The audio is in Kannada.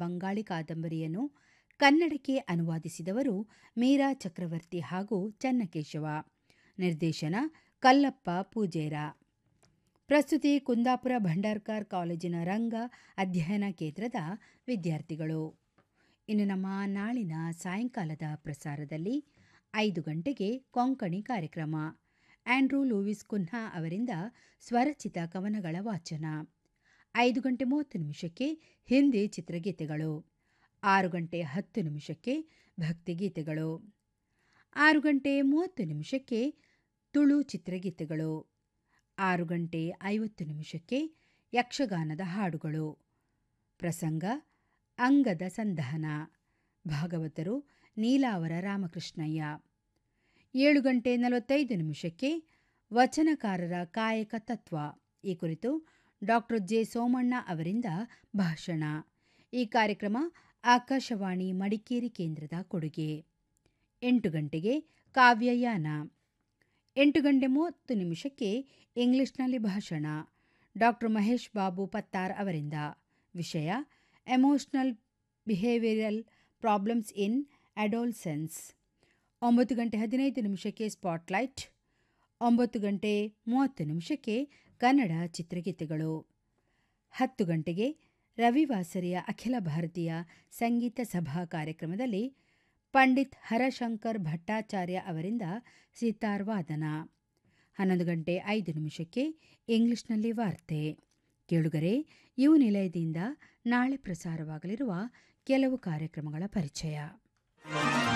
ಬಂಗಾಳಿ ಕಾದಂಬರಿಯನ್ನು ಕನ್ನಡಕ್ಕೆ ಅನುವಾದಿಸಿದವರು ಮೀರಾ ಚಕ್ರವರ್ತಿ ಹಾಗೂ ಚನ್ನಕೇಶವ ನಿರ್ದೇಶನ ಕಲ್ಲಪ್ಪ ಪೂಜೇರ ಪ್ರಸ್ತುತಿ ಕುಂದಾಪುರ ಭಂಡಾರ್ಕರ್ ಕಾಲೇಜಿನ ರಂಗ ಅಧ್ಯಯನ ಕೇಂದ್ರದ ವಿದ್ಯಾರ್ಥಿಗಳು ಇನ್ನು ನಮ್ಮ ನಾಳಿನ ಸಾಯಂಕಾಲದ ಪ್ರಸಾರದಲ್ಲಿ ಐದು ಗಂಟೆಗೆ ಕೊಂಕಣಿ ಕಾರ್ಯಕ್ರಮ ಆಂಡ್ರೂ ಲೂವಿಸ್ ಕುನ್ಹಾ ಅವರಿಂದ ಸ್ವರಚಿತ ಕವನಗಳ ವಾಚನ ಐದು ಗಂಟೆ ಮೂವತ್ತು ನಿಮಿಷಕ್ಕೆ ಹಿಂದಿ ಚಿತ್ರಗೀತೆಗಳು ಆರು ಗಂಟೆ ಹತ್ತು ನಿಮಿಷಕ್ಕೆ ಭಕ್ತಿಗೀತೆಗಳು ಆರು ಗಂಟೆ ಮೂವತ್ತು ನಿಮಿಷಕ್ಕೆ ತುಳು ಚಿತ್ರಗೀತೆಗಳು ಆರು ಗಂಟೆ ಐವತ್ತು ನಿಮಿಷಕ್ಕೆ ಯಕ್ಷಗಾನದ ಹಾಡುಗಳು ಪ್ರಸಂಗ ಅಂಗದ ಸಂಧಾನ ಭಾಗವತರು ನೀಲಾವರ ರಾಮಕೃಷ್ಣಯ್ಯ ಏಳು ಗಂಟೆ ನಲವತ್ತೈದು ನಿಮಿಷಕ್ಕೆ ವಚನಕಾರರ ಕಾಯಕ ತತ್ವ ಈ ಕುರಿತು ಡಾಕ್ಟರ್ ಜೆ ಸೋಮಣ್ಣ ಅವರಿಂದ ಭಾಷಣ ಈ ಕಾರ್ಯಕ್ರಮ ಆಕಾಶವಾಣಿ ಮಡಿಕೇರಿ ಕೇಂದ್ರದ ಕೊಡುಗೆ ಎಂಟು ಗಂಟೆಗೆ ಕಾವ್ಯಯಾನ ಎಂಟು ಗಂಟೆ ಮೂವತ್ತು ನಿಮಿಷಕ್ಕೆ ಇಂಗ್ಲಿಷ್ನಲ್ಲಿ ಭಾಷಣ ಡಾಕ್ಟರ್ ಮಹೇಶ್ ಬಾಬು ಪತ್ತಾರ್ ಅವರಿಂದ ವಿಷಯ emotional behavioural problems in adolescence ಒಂಬತ್ತು ಗಂಟೆ ಹದಿನೈದು ನಿಮಿಷಕ್ಕೆ ಸ್ಪಾಟ್ಲೈಟ್ ಒಂಬತ್ತು ಗಂಟೆ ಮೂವತ್ತು ನಿಮಿಷಕ್ಕೆ ಕನ್ನಡ ಚಿತ್ರಗೀತೆಗಳು ಹತ್ತು ಗಂಟೆಗೆ ರವಿವಾಸರಿಯ ಅಖಿಲ ಭಾರತೀಯ ಸಂಗೀತ ಸಭಾ ಕಾರ್ಯಕ್ರಮದಲ್ಲಿ ಪಂಡಿತ್ ಹರಶಂಕರ್ ಭಟ್ಟಾಚಾರ್ಯ ಅವರಿಂದ ಸಿತಾರ್ ವಾದನ ಹನ್ನೊಂದು ಗಂಟೆ ಐದು ನಿಮಿಷಕ್ಕೆ ಇಂಗ್ಲಿಷ್ನಲ್ಲಿ ವಾರ್ತೆ ಕೇಳುಗರೆ ಇವು ನಿಲಯದಿಂದ ನಾಳೆ ಪ್ರಸಾರವಾಗಲಿರುವ ಕೆಲವು ಕಾರ್ಯಕ್ರಮಗಳ ಪರಿಚಯ